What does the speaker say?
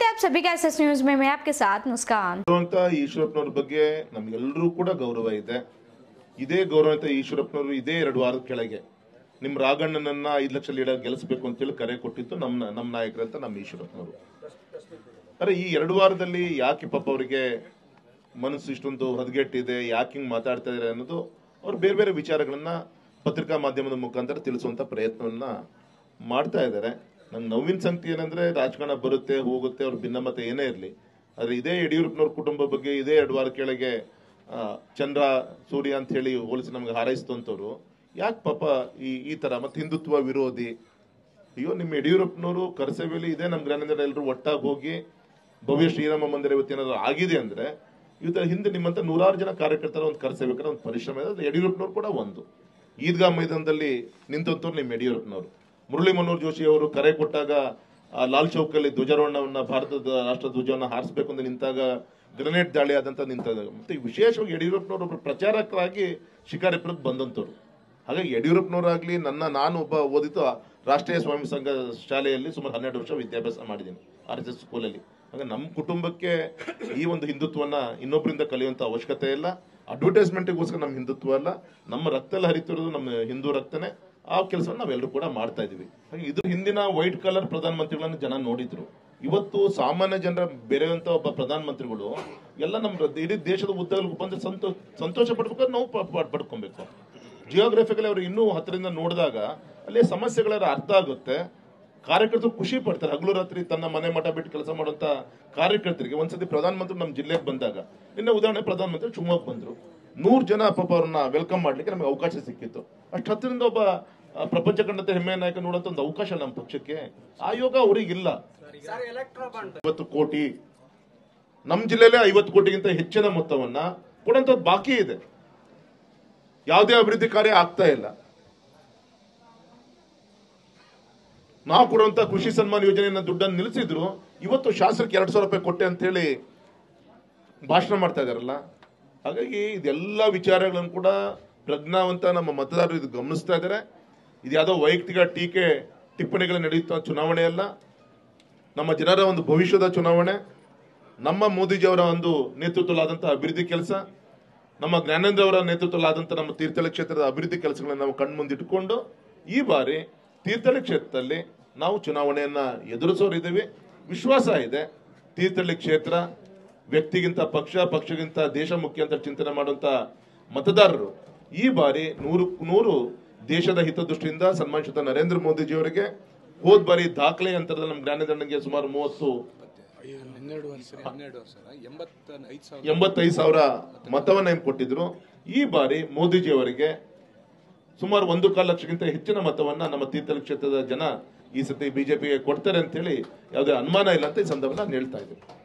स्वागत है आप सभी का एस न्यूज में मैं आपके साथ मुस्कान ಅಂತ ಈಶ್ವರಪ್ಪನವ್ರ ಬಗ್ಗೆ ನಮ್ಗೆಲ್ಲರೂ ಕೂಡ ಗೌರವ ಇದೆ ಇದೇ ಗೌರವಂತ ಈಶ್ವರಪ್ಪನವರು ಇದೇ ಎರಡು ವಾರದ ಕೆಳಗೆ ನಿಮ್ ರಾಘಣ್ಣನನ್ನ ಐದು ಲಕ್ಷ ಲೀಡರ್ ಗೆಲ್ಲಿಸಬೇಕು ಅಂತೇಳಿ ಕರೆ ಕೊಟ್ಟಿದ್ದು ನಮ್ಮ ನಮ್ಮ ನಾಯಕರಂತ ನಮ್ಮ ಈಶ್ವರಪ್ಪನವರು ಅರೆ ಈ ಎರಡು ವಾರದಲ್ಲಿ ಯಾಕೆ ಪಾಪ ಅವರಿಗೆ ಮನಸ್ಸು ಇಷ್ಟೊಂದು ಹದಗೆಟ್ಟಿದೆ ಯಾಕೆ ಹಿಂಗ್ ಮಾತಾಡ್ತಾ ಇದಾರೆ ಅನ್ನೋದು ಅವ್ರು ಬೇರೆ ಬೇರೆ ವಿಚಾರಗಳನ್ನ ಪತ್ರಿಕಾ ಮಾಧ್ಯಮದ ಮುಖಾಂತರ ತಿಳಿಸುವಂತ ಪ್ರಯತ್ನವನ್ನ ಮಾಡ್ತಾ ಇದ್ದಾರೆ ನಂಗೆ ನೋವಿನ ಸಂಗತಿ ಏನಂದ್ರೆ ರಾಜಕಾರಣ ಬರುತ್ತೆ ಹೋಗುತ್ತೆ ಅವ್ರ ಭಿನ್ನಮತ ಏನೇ ಇರಲಿ ಆದ್ರೆ ಇದೇ ಯಡಿಯೂರಪ್ಪನವ್ರ ಕುಟುಂಬ ಬಗ್ಗೆ ಇದೇ ಎರಡು ವಾರ ಕೆಳಗೆ ಆ, ಚಂದ್ರ ಸೂರ್ಯ ಅಂತ ಹೇಳಿ ಹೋಲಿಸಿ ನಮ್ಗೆ ಹಾರೈಸಿದಂಥವ್ರು ಯಾಕೆ ಪಾಪ ಈ ಈ ತರ ಮತ್ತೆ ಹಿಂದುತ್ವ ವಿರೋಧಿ ಅಯ್ಯೋ ನಿಮ್ಮ ಯಡಿಯೂರಪ್ಪನವರು ಕರಸೇವೆಯಲ್ಲಿ ಇದೆ ನಮ್ಮ ಗ್ರಾನೇಂದ್ರ ಎಲ್ಲರೂ ಒಟ್ಟಾಗಿ ಹೋಗಿ ಭವ್ಯ ಶ್ರೀರಾಮ ಮಂದಿರ ಇವತ್ತು ಏನಾದ್ರು ಆಗಿದೆ ಅಂದ್ರೆ ಇವತ್ತರ ಹಿಂದೆ ನಿಮ್ಮಂತ ನೂರಾರು ಜನ ಕಾರ್ಯಕರ್ತರ ಒಂದು ಕರೆಸಬೇಕಾದ್ರೆ ಒಂದು ಪರಿಶ್ರಮ ಇದೆ ಅದು ಯಡಿಯೂರಪ್ಪನವ್ರು ಕೂಡ ಒಂದು ಈದ್ಗಾ ಮೈದಾನದಲ್ಲಿ ನಿಂತಂತವ್ರು ನಿಮ್ಮ ಯಡಿಯೂರಪ್ಪನವರು ಮುರಳಿ ಮನೋಹರ್ ಜೋಶಿ ಅವರು ಕರೆ ಕೊಟ್ಟಾಗ ಆ ಲಾಲ್ ಚೌಕಲ್ಲಿ ಧ್ವಜಾರೋಹಣವನ್ನ ಭಾರತದ ರಾಷ್ಟ್ರ ಧ್ವಜವನ್ನ ಹಾರಿಸಬೇಕು ಅಂತ ನಿಂತಾಗ ಗ್ರೆನೇಡ್ ದಾಳಿ ಆದಂತ ನಿಂತಾಗ ಮತ್ತೆ ವಿಶೇಷವಾಗಿ ಯಡಿಯೂರಪ್ಪನವರು ಒಬ್ಬರು ಪ್ರಚಾರಕರಾಗಿ ಶಿಕಾರಿಪುರಕ್ಕೆ ಬಂದಂತವ್ರು ಹಾಗಾಗಿ ಯಡಿಯೂರಪ್ಪನವರಾಗ್ಲಿ ನನ್ನ ನಾನು ಒಬ್ಬ ಓದಿದ್ದು ರಾಷ್ಟ್ರೀಯ ಸ್ವಾಮಿ ಸಂಘ ಶಾಲೆಯಲ್ಲಿ ಸುಮಾರು ಹನ್ನೆರಡು ವರ್ಷ ವಿದ್ಯಾಭ್ಯಾಸ ಮಾಡಿದ್ದೀನಿ ಆರ್ ಎಸ್ ಎಸ್ ಸ್ಕೂಲಲ್ಲಿ ಹಾಗೆ ನಮ್ಮ ಕುಟುಂಬಕ್ಕೆ ಈ ಒಂದು ಹಿಂದುತ್ವನ ಇನ್ನೊಬ್ಬರಿಂದ ಕಲಿಯುವಂತ ಅವಶ್ಯಕತೆ ಇಲ್ಲ ಅಡ್ವರ್ಟೈಸ್ಮೆಂಟ್ಗೋಸ್ಕರ ನಮ್ಮ ಹಿಂದುತ್ವ ಅಲ್ಲ ನಮ್ಮ ರಕ್ತದಲ್ಲಿ ಹರಿತಿರೋದು ನಮ್ಮ ಹಿಂದೂ ರಕ್ತನೇ ಆ ಕೆಲಸವನ್ನು ನಾವೆಲ್ಲರೂ ಕೂಡ ಮಾಡ್ತಾ ಇದೀವಿ ಹಾಗೆ ಇದು ಹಿಂದಿನ ವೈಟ್ ಕಲರ್ ಪ್ರಧಾನಮಂತ್ರಿಗಳನ್ನು ಜನ ನೋಡಿದ್ರು ಇವತ್ತು ಸಾಮಾನ್ಯ ಜನರ ಬೆರೆಯುವಂತ ಒಬ್ಬ ಪ್ರಧಾನಮಂತ್ರಿಗಳು ಎಲ್ಲ ನಮ್ಮ ಇಡೀ ದೇಶದ ಉದ್ದಗಲಿಗೆ ಬಂದು ಸಂತೋಷ ಸಂತೋಷ ಪಡ್ಬೇಕಾದ್ರೆ ನಾವು ಪ- ಪ- ಪಡ್ಕೊಬೇಕು ಜಿಯೋಗ್ರಫಿಕಲಿ ಅವರು ಇನ್ನೂ ಹತ್ತಿರದಿಂದ ನೋಡಿದಾಗ ಅಲ್ಲಿ ಸಮಸ್ಯೆಗಳ ಅರ್ಥ ಆಗುತ್ತೆ ಕಾರ್ಯಕರ್ತರು ಖುಷಿ ಪಡ್ತಾರೆ ಹಗಲು ರಾತ್ರಿ ತನ್ನ ಮನೆ ಮಠ ಬಿಟ್ಟು ಕೆಲಸ ಮಾಡುವಂತ ಕಾರ್ಯಕರ್ತರಿಗೆ ಒಂದ್ಸತಿ ಪ್ರಧಾನಮಂತ್ರಿ ನಮ್ಮ ಜಿಲ್ಲೆಗೆ ಬಂದಾಗ ನಿನ್ನೆ ಉದಾಹರಣೆ ಪ್ರಧಾನಮಂತ್ರಿ ಶಿವಮೊಗ್ಗ ಬಂದ್ರು ನೂರು ಜನ ಪಾಪ ಅವ್ರನ್ನ ವೆಲ್ಕಮ್ ಮಾಡ್ಲಿಕ್ಕೆ ನಮಗೆ ಅವಕಾಶ ಸಿಕ್ಕಿತ್ತು ಅಷ್ಟು ಹತ್ತಿರದಿಂದ ಒಬ್ಬ ಆ, ಪ್ರಪಂಚ ಕಂಡಂತೆ ಹೆಮ್ಮೆಯ ನಾಯಕ ನೋಡುವಂತ ಒಂದು ಅವಕಾಶ ನಮ್ಮ ಪಕ್ಷಕ್ಕೆ ಆ ಯೋಗ ಅವರಿಗಿಲ್ಲ ಐವತ್ತು ಕೋಟಿ ನಮ್ಮ ಜಿಲ್ಲೆಯಲ್ಲೇ ಐವತ್ತು ಕೋಟಿಗಿಂತ ಹೆಚ್ಚಿನ ಮೊತ್ತವನ್ನ ಕೊಡುವಂಥದ್ದು ಬಾಕಿ ಇದೆ ಯಾವುದೇ ಅಭಿವೃದ್ಧಿ ಕಾರ್ಯ ಆಗ್ತಾ ಇಲ್ಲ ನಾವು ಕೊಡುವಂತ ಕೃಷಿ ಸನ್ಮಾನ ಯೋಜನೆಯನ್ನ ದುಡ್ಡನ್ನು ನಿಲ್ಲಿಸಿದ್ರು ಇವತ್ತು ಶಾಸಕರಿಗೆ ಎರಡ್ ಸಾವಿರ ರೂಪಾಯಿ ಕೊಟ್ಟೆ ಅಂತ ಹೇಳಿ ಭಾಷಣ ಮಾಡ್ತಾ ಇದಾರಲ್ಲ ಹಾಗಾಗಿ ಇದೆಲ್ಲ ವಿಚಾರಗಳನ್ನು ಕೂಡ ಪ್ರಜ್ಞಾವಂತ ನಮ್ಮ ಮತದಾರರು ಇದು ಗಮನಿಸ್ತಾ ಇದ್ದಾರೆ ಇದು ಯಾವುದೋ ವೈಯಕ್ತಿಕ ಟೀಕೆ ಟಿಪ್ಪಣಿಗಳು ನಡೆಯುತ್ತ ಚುನಾವಣೆ ಅಲ್ಲ ನಮ್ಮ ಜನರ ಒಂದು ಭವಿಷ್ಯದ ಚುನಾವಣೆ ನಮ್ಮ ಮೋದಿಜಿಯವರ ಒಂದು ನೇತೃತ್ವದಲ್ಲಾದಂತಹ ಅಭಿವೃದ್ಧಿ ಕೆಲಸ ನಮ್ಮ ಜ್ಞಾನೇಂದ್ರ ಅವರ ನೇತೃತ್ವದಲ್ಲಾದಂತಹ ನಮ್ಮ ತೀರ್ಥಹಳ್ಳಿ ಕ್ಷೇತ್ರದ ಅಭಿವೃದ್ಧಿ ಕೆಲಸಗಳನ್ನು ನಾವು ಕಣ್ಮುಂದಿಟ್ಟುಕೊಂಡು ಈ ಬಾರಿ ತೀರ್ಥಹಳ್ಳಿ ಕ್ಷೇತ್ರದಲ್ಲಿ ನಾವು ಚುನಾವಣೆಯನ್ನ ಎದುರಿಸೋರಿದ್ದೀವಿ ವಿಶ್ವಾಸ ಇದೆ ತೀರ್ಥಹಳ್ಳಿ ಕ್ಷೇತ್ರ ವ್ಯಕ್ತಿಗಿಂತ ಪಕ್ಷ ಪಕ್ಷಗಿಂತ ದೇಶ ಮುಖ್ಯ ಅಂತ ಚಿಂತನೆ ಮಾಡುವಂತ ಮತದಾರರು ಈ ಬಾರಿ ನೂರು ನೂರು ದೇಶದ ಹಿತದೃಷ್ಟಿಯಿಂದ ಸನ್ಮಾನಿಸಿದ ನರೇಂದ್ರ ಮೋದಿಜಿಯವರಿಗೆ ಹೋದ್ ಬಾರಿ ದಾಖಲೆ ಅಂತರದಲ್ಲಿ ನಮ್ಮ ಜ್ಞಾನೇಂದ್ರನಿಗೆ ಸುಮಾರು ಮೂವತ್ತು ಹನ್ನೆರಡು ವರ್ಷ ಹನ್ನೆರಡು ವರ್ಷ ಎಂಬತ್ತ ಐದು ಸಾವಿರ ಎಂಬತ್ತೈದು ಸಾವಿರ ಮತವನ್ನ ಏನ್ ಕೊಟ್ಟಿದ್ರು ಈ ಬಾರಿ ಮೋದಿಜಿ ಅವರಿಗೆ ಸುಮಾರು ಒಂದು ಕಾಲು ಲಕ್ಷಕ್ಕಿಂತ ಹೆಚ್ಚಿನ ಮತವನ್ನ ನಮ್ಮ ತೀರ್ಥಹಳ್ಳಿ ಕ್ಷೇತ್ರದ ಜನ ಈ ಸತಿ ಬಿಜೆಪಿಗೆ ಕೊಡ್ತಾರೆ ಅಂತ ಹೇಳಿ ಯಾವುದೇ ಅನುಮಾನ ಇಲ್ಲ ಅಂತ ಈ ಸಂದರ್ಭ ನಾನು ಹೇಳ್ತಾ ಇದ್ದೀನಿ